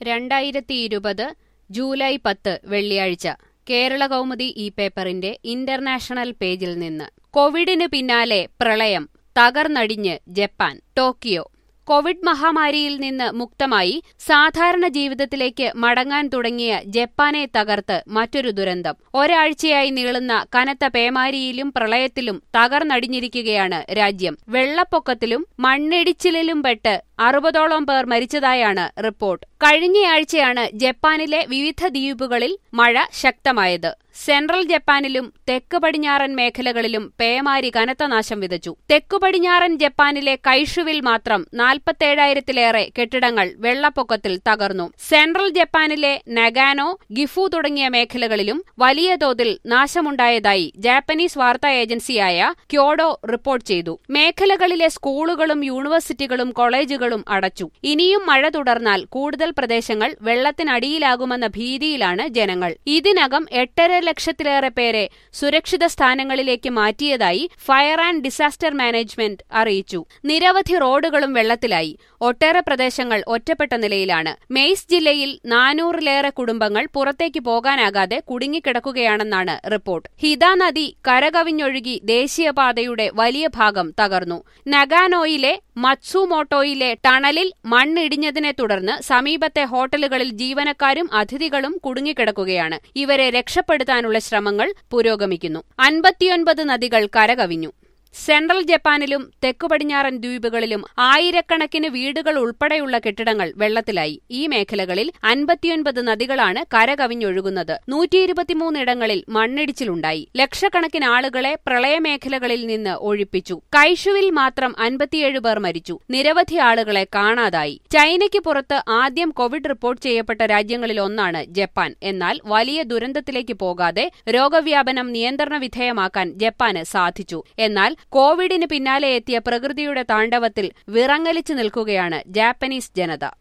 രണ്ടായിരത്തി ഇരുപത് ജൂലൈ പത്ത് വെള്ളിയാഴ്ച കേരള കൗമുദി ഈ പേപ്പറിന്റെ ഇന്റർനാഷണൽ പേജിൽ നിന്ന് കോവിഡിന് പിന്നാലെ പ്രളയം തകർന്നടിഞ്ഞ് ജപ്പാൻ ടോക്കിയോ കോവിഡ് മഹാമാരിയിൽ നിന്ന് മുക്തമായി സാധാരണ ജീവിതത്തിലേക്ക് മടങ്ങാൻ തുടങ്ങിയ ജപ്പാനെ തകർത്ത് മറ്റൊരു ദുരന്തം ഒരാഴ്ചയായി നീളുന്ന കനത്ത പേമാരിയിലും പ്രളയത്തിലും തകർന്നടിഞ്ഞിരിക്കുകയാണ് രാജ്യം വെള്ളപ്പൊക്കത്തിലും മണ്ണിടിച്ചിലിലും പെട്ട് അറുപതോളം പേർ മരിച്ചതായാണ് റിപ്പോർട്ട് കഴിഞ്ഞയാഴ്ചയാണ് ജപ്പാനിലെ വിവിധ ദ്വീപുകളിൽ മഴ ശക്തമായത് സെൻട്രൽ ജപ്പാനിലും തെക്ക് പടിഞ്ഞാറൻ മേഖലകളിലും പേമാരി കനത്ത നാശം വിതച്ചു തെക്കു പടിഞ്ഞാറൻ ജപ്പാനിലെ കൈഷുവിൽ മാത്രം നാൽപ്പത്തേഴായിരത്തിലേറെ കെട്ടിടങ്ങൾ വെള്ളപ്പൊക്കത്തിൽ തകർന്നു സെൻട്രൽ ജപ്പാനിലെ നഗാനോ ഗിഫു തുടങ്ങിയ മേഖലകളിലും വലിയ തോതിൽ നാശമുണ്ടായതായി ജാപ്പനീസ് വാർത്താ ഏജൻസിയായ ക്യോഡോ റിപ്പോർട്ട് ചെയ്തു മേഖലകളിലെ സ്കൂളുകളും യൂണിവേഴ്സിറ്റികളും കോളേജുകളും അടച്ചു ഇനിയും മഴ തുടർന്നാൽ കൂടുതൽ പ്രദേശങ്ങൾ വെള്ളത്തിനടിയിലാകുമെന്ന ഭീതിയിലാണ് ജനങ്ങൾ ഇതിനകം എട്ടര ലക്ഷത്തിലേറെ പേരെ സുരക്ഷിത സ്ഥാനങ്ങളിലേക്ക് മാറ്റിയതായി ഫയർ ആൻഡ് ഡിസാസ്റ്റർ മാനേജ്മെന്റ് അറിയിച്ചു നിരവധി റോഡുകളും വെള്ളത്തിലായി ഒട്ടേറെ പ്രദേശങ്ങൾ ഒറ്റപ്പെട്ട നിലയിലാണ് മെയ്സ് ജില്ലയിൽ നാനൂറിലേറെ കുടുംബങ്ങൾ പുറത്തേക്ക് പോകാനാകാതെ കുടുങ്ങിക്കിടക്കുകയാണെന്നാണ് റിപ്പോർട്ട് ഹിത നദി കരകവിഞ്ഞൊഴുകി ദേശീയപാതയുടെ വലിയ ഭാഗം തകർന്നു നഗാനോയിലെ മത്സുമോട്ടോയിലെ ടണലിൽ മണ്ണിടിഞ്ഞതിനെ തുടർന്ന് സമീപത്തെ ഹോട്ടലുകളിൽ ജീവനക്കാരും അതിഥികളും കുടുങ്ങിക്കിടക്കുകയാണ് ഇവരെ രക്ഷപ്പെടുത്താനുള്ള ശ്രമങ്ങൾ പുരോഗമിക്കുന്നു അൻപത്തിയൊൻപത് നദികൾ കരകവിഞ്ഞു സെൻട്രൽ ജപ്പാനിലും തെക്കു പടിഞ്ഞാറൻ ദ്വീപുകളിലും ആയിരക്കണക്കിന് വീടുകൾ ഉൾപ്പെടെയുള്ള കെട്ടിടങ്ങൾ വെള്ളത്തിലായി ഈ മേഖലകളിൽ അൻപത്തിയൊൻപത് നദികളാണ് കരകവിഞ്ഞൊഴുകുന്നത് നൂറ്റിയിരുപത്തിമൂന്നിടങ്ങളിൽ മണ്ണിടിച്ചിലുണ്ടായി ലക്ഷക്കണക്കിന് ആളുകളെ പ്രളയമേഖലകളിൽ നിന്ന് ഒഴിപ്പിച്ചു കൈഷുവിൽ മാത്രം അൻപത്തിയേഴ് പേർ മരിച്ചു നിരവധി ആളുകളെ കാണാതായി ചൈനയ്ക്ക് പുറത്ത് ആദ്യം കോവിഡ് റിപ്പോർട്ട് ചെയ്യപ്പെട്ട രാജ്യങ്ങളിൽ ഒന്നാണ് ജപ്പാൻ എന്നാൽ വലിയ ദുരന്തത്തിലേക്ക് പോകാതെ രോഗവ്യാപനം നിയന്ത്രണ വിധേയമാക്കാൻ ജപ്പാന് സാധിച്ചു എന്നാൽ കോവിഡിന് പിന്നാലെ എത്തിയ പ്രകൃതിയുടെ താണ്ഡവത്തിൽ വിറങ്ങലിച്ചു നിൽക്കുകയാണ് ജാപ്പനീസ് ജനത